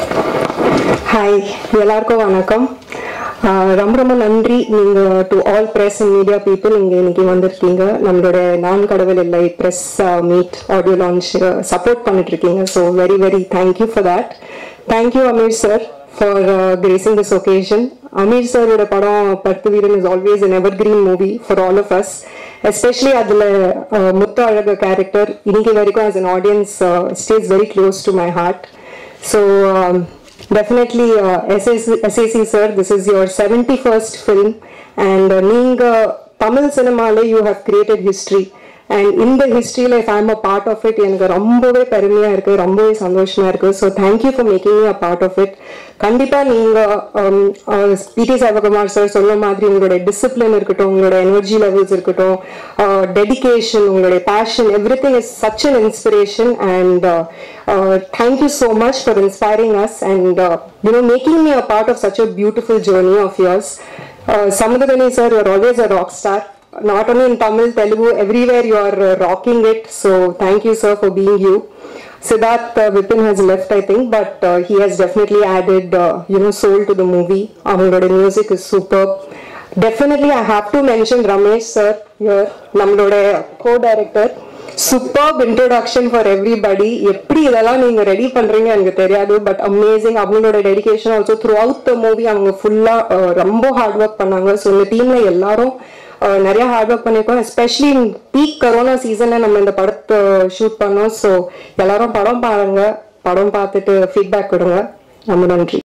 Hi எல்லாருக்கும் வணக்கம் ஆஹ் ரொம்ப ரொம்ப நன்றி நீங்கள் to all press and media people இங்கே இன்னைக்கு வந்திருக்கீங்க நம்மளோட நான் கடவுள் இல்லை press meet audio launch support பண்ணிட்டு இருக்கீங்க so very very thank you for that thank you Ameer sir for gracing this occasion Ameer சாரோட படம் பத்து வீரன் is always an evergreen movie for all of us especially அதில் முத்து அழக கேரக்டர் இன்னைக்கு வரைக்கும் as an audience stays very close to my heart So um, definitely uh, SAC, SAC sir, this is your 71st film and uh, நீங்க தமிழ் சினிமால you have created history and இந்த ஹிஸ்ட்ரியில் if I'm a part of it எனக்கு ரொம்பவே பெருமையாக இருக்குது ரொம்பவே சந்தோஷமாக இருக்குது so thank you for making me a part of it கண்டிப்பாக நீங்கள் பிடி சாவகுமார் சார் சொன்ன மாதிரி உங்களோட டிசிப்ளின் இருக்கட்டும் உங்களோட எனர்ஜி லெவல்ஸ் இருக்கட்டும் டெடிகேஷன் உங்களுடைய passion every thing is such an inspiration and thank you so much for inspiring us and you know making me a part of such a beautiful journey of years Samuthirakani sir you are always a rock star not only in Tamil, Telugu, everywhere you are uh, rocking it. So thank you, sir, for being you. Siddharth uh, Vipin has left, I think, but uh, he has definitely added, uh, you know, soul to the movie. Our music is superb. Definitely, I have to mention Ramesh, sir, here, நம்மளோட co-director. Superb introduction for everybody எப்படி இதெல்லாம் நீங்கள் ready பண்ணுறீங்க எனக்கு தெரியாது but amazing அவங்களோட dedication also throughout the movie அவங்க ஃபுல்லாக ரொம்ப ஹார்ட் ஒர்க் பண்ணாங்க ஸோ இந்த டீமில் எல்லாரும் அஹ், நிறைய ஹார்ட் ஒர்க் பண்ணியிருக்கோம் எஸ்பெஷலி பீக் கரோனா சீசனில் நம்ம இந்த படத்தை ஷூட் பண்ணோம் ஸோ எல்லாரும் படம் பாருங்க படம் பார்த்துட்டு ஃபீட்பேக் கொடுங்க ரொம்ப நன்றி